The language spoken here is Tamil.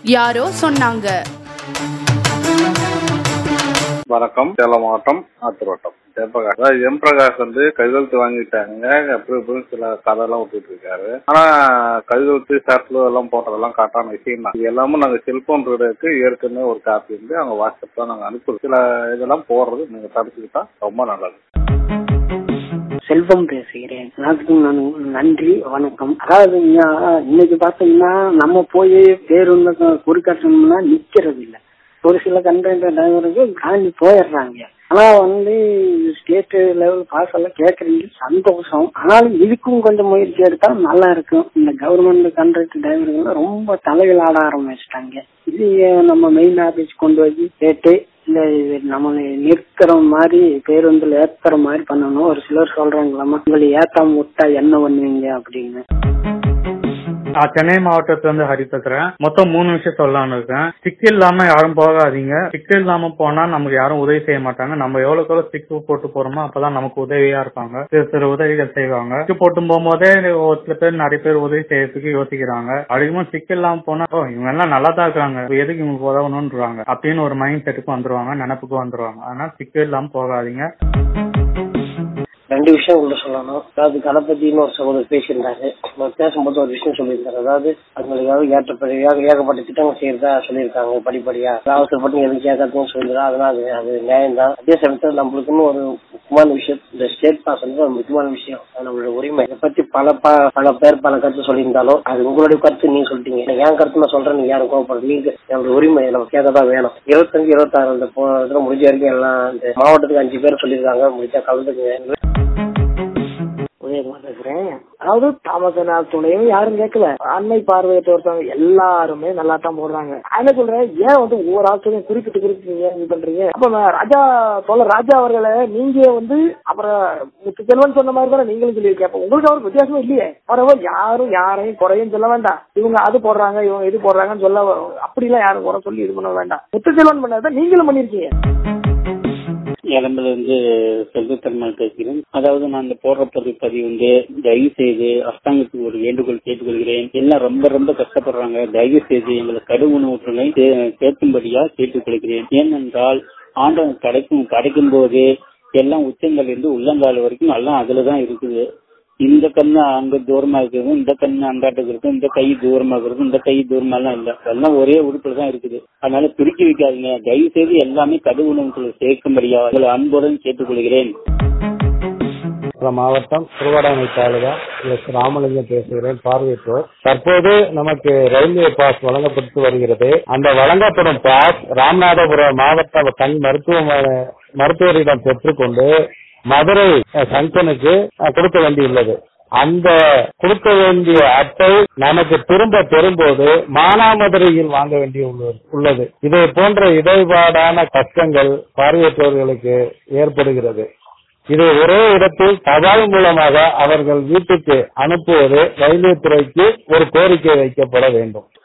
யாரோ சொன்னாங்க வணக்கம் சேலம் மாவட்டம் ஆத்திரோட்டம் ஜெயபிரகாஷ் அதாவது எம் பிரகாஷ் வந்து கையெழுத்து வாங்கிட்டாங்க அப்படி இப்படி சில கதையெல்லாம் விட்டுட்டு இருக்காரு ஆனா கையெழுத்து ஷர்ட்ல எல்லாம் போட்டதெல்லாம் காட்டான விஷயம் தான் இது எல்லாமே நாங்க செல்போன் ரீடருக்கு ஏற்கனவே ஒரு காப்பி வந்து அவங்க வாட்ஸ்அப்ல நாங்க அனுப்புறோம் சில இதெல்லாம் போடுறது நீங்க தடுத்துக்கிட்டா ரொம்ப நல்லது செல்வம் பேசுகிறேன் எல்லாத்துக்கும் நான் நன்றி வணக்கம் அதாவது ஐயா, இன்னைக்கு பாத்தீங்கன்னா நம்ம போய் பேருந்து குறுக்காட்டணும்னா நிக்கிறது இல்ல ஒரு சில கண்டெய்னர் டிரைவருக்கு தாண்டி போயிடுறாங்க ஆனா வந்து ஸ்டேட் லெவல் பாஸ் எல்லாம் கேக்குறீங்க சந்தோஷம் ஆனாலும் இதுக்கும் கொஞ்சம் முயற்சி எடுத்தா நல்லா இருக்கும் இந்த கவர்மெண்ட் கண்ட்ராக்டர் டிரைவர்கள் ரொம்ப தலைகள் ஆட ஆரம்பிச்சிட்டாங்க இது நம்ம மெயின் ஆபீஸ் கொண்டு போய் கேட்டு இல்ல இது நம்மளை நிற்கிற மாதிரி பேருந்துல ஏத்துற மாதிரி பண்ணணும் ஒரு சிலர் சொல்றாங்களாமா உங்களை ஏத்தாம விட்டா என்ன பண்ணுவீங்க அப்படின்னு நான் சென்னை மாவட்டத்துல இருந்து ஹரி பேசுறேன் மொத்தம் மூணு விஷயம் சொல்லலாம்னு இருக்கேன் ஸ்டிக் இல்லாம யாரும் போகாதீங்க ஸ்டிக் இல்லாம போனா நமக்கு யாரும் உதவி செய்ய மாட்டாங்க நம்ம எவ்வளவுக்கு எவ்வளவு ஸ்டிக் போட்டு போறோமோ அப்பதான் நமக்கு உதவியா இருப்பாங்க சிறு சிறு உதவிகள் செய்வாங்க ஸ்டிக் போட்டு போகும்போதே ஒரு சில பேர் நிறைய பேர் உதவி செய்யறதுக்கு யோசிக்கிறாங்க அதிகமா ஸ்டிக் இல்லாம போனா ஓ இவங்க எல்லாம் நல்லா தான் இருக்காங்க இப்ப எதுக்கு இவங்களுக்கு உதவணும்ன்றாங்க அப்படின்னு ஒரு மைண்ட் செட்டுக்கு வந்துருவாங்க நினைப்புக்கு வந்துருவாங்க அதனால ஸ்டிக் இல்லாம போகாதீங்க ரெண்டு விஷயம் உள்ள சொல்லணும் அதாவது கணபதினு ஒரு சகோதரர் பேசியிருந்தாரு அவர் பேசும்போது ஒரு விஷயம் சொல்லியிருந்தாரு அதாவது அவங்களுக்காக ஏற்ற ஏக ஏகப்பட்ட திட்டங்கள் செய்யறதா சொல்லியிருக்காங்க படிப்படியா அவசரப்பட்டு எதுவும் கேட்கறதுன்னு சொல்லிடுறா அதெல்லாம் அது அது நியாயம் தான் அதே சமயத்தில் நம்மளுக்குன்னு ஒரு முக்கியமான விஷயம் இந்த ஸ்டேட் பாஸ் வந்து ஒரு முக்கியமான விஷயம் அது நம்மளோட உரிமை இதை பத்தி பல ப- பல பேர் பல கருத்து சொல்லியிருந்தாலும் அது உங்களுடைய கருத்து நீங்க சொல்லிட்டீங்க என் கருத்து நான் சொல்றேன் நீங்க யாரும் கோவப்படுறது நீங்க நம்மளோட உரிமை நம்ம கேட்க தான் வேணும் இருபத்தஞ்சு இருபத்தாறு இந்த போ- இதுல முடிஞ்ச வரைக்கும் எல்லாம் இந்த மாவட்டத்துக்கு அஞ்சு பேர் சொல்லியிருக்காங்க முடிஞ்சா கலந்துக்குங்க உதயகுமார் பேசுறேன் அதாவது தாமசனா துணையும் யாரும் கேட்கல அன்னை பார்வையற்ற ஒருத்தவங்க எல்லாருமே நல்லா தான் போடுறாங்க நான் என்ன சொல்றேன் ஏன் வந்து ஒவ்வொரு ஆட்சியும் குறிப்பிட்டு குறிப்பிட்டு ஏன் இது பண்றீங்க அப்ப நான் ராஜா தோழர் ராஜா அவர்களை நீங்க வந்து அப்புறம் முத்து செல்வன் சொன்ன மாதிரி தானே நீங்களும் சொல்லியிருக்கேன் அப்ப உங்களுக்கு அவருக்கு வித்தியாசமே இல்லையே பரவாயில்ல யாரும் யாரையும் குறையும் சொல்ல வேண்டாம் இவங்க அது போடுறாங்க இவங்க இது போடுறாங்கன்னு சொல்ல அப்படிலாம் யாரும் குறை சொல்லி இது பண்ண வேண்டாம் முத்து செல்வன் பண்ணதான் நீங்களும் பண்ணிருக்கீங்க இளம்பில இருந்து செல்வத்தன்மல் பேசுகிறேன் அதாவது நான் இந்த போடுற பதிவு பதிவு வந்து தயவு செய்து அரசாங்கத்துக்கு ஒரு வேண்டுகோள் கேட்டுக்கொள்கிறேன் எல்லாம் ரொம்ப ரொம்ப கஷ்டப்படுறாங்க தயவு செய்து எங்களை கடு உணவுகளை சேர்க்கும்படியா கேட்டுக்கொள்கிறேன் ஏனென்றால் ஆண்டவன் கிடைக்கும் கிடைக்கும் போது எல்லாம் உச்சங்கள் இருந்து உள்ளங்கால் வரைக்கும் எல்லாம் அதுலதான் இருக்குது இந்த கண்ணு அங்க தூரமா இருக்கிறது இந்த கண்ணு அங்காட்டுக்கு இருக்கும் இந்த கை தூரமா இருக்கிறது இந்த கை தூரமா எல்லாம் இல்ல எல்லாம் ஒரே உறுப்புல தான் இருக்குது அதனால பிரிச்சு வைக்காதீங்க தயவு செய்து எல்லாமே கடு உணவுகளை சேர்க்கும்படியா உங்களை அன்புடன் கேட்டுக்கொள்கிறேன் சேலம் மாவட்டம் திருவாடானை தாலுகா எஸ் ராமலிங்கம் பேசுகிறேன் பார்வையற்றோர் தற்போது நமக்கு ரயில்வே பாஸ் வழங்கப்பட்டு வருகிறது அந்த வழங்கப்படும் பாஸ் ராமநாதபுரம் மாவட்ட கண் மருத்துவமனை மருத்துவரிடம் பெற்றுக்கொண்டு மதுரை அஹ், ஜங்ஷனுக்கு அஹ், கொடுக்க வேண்டியுள்ளது அந்த கொடுக்க வேண்டிய அட்டை நமக்கு திரும்ப பெறும்போது மானாமதுரையில் வாங்க வேண்டிய உள்ள- உள்ளது இதை போன்ற இடைபாடான கஷ்டங்கள் பார்வையற்றவர்களுக்கு ஏற்படுகிறது இதை ஒரே இடத்தில் தபால் மூலமாக அவர்கள் வீட்டுக்கு அனுப்புவது ரயில்வே துறைக்கு ஒரு கோரிக்கை வைக்கப்பட வேண்டும்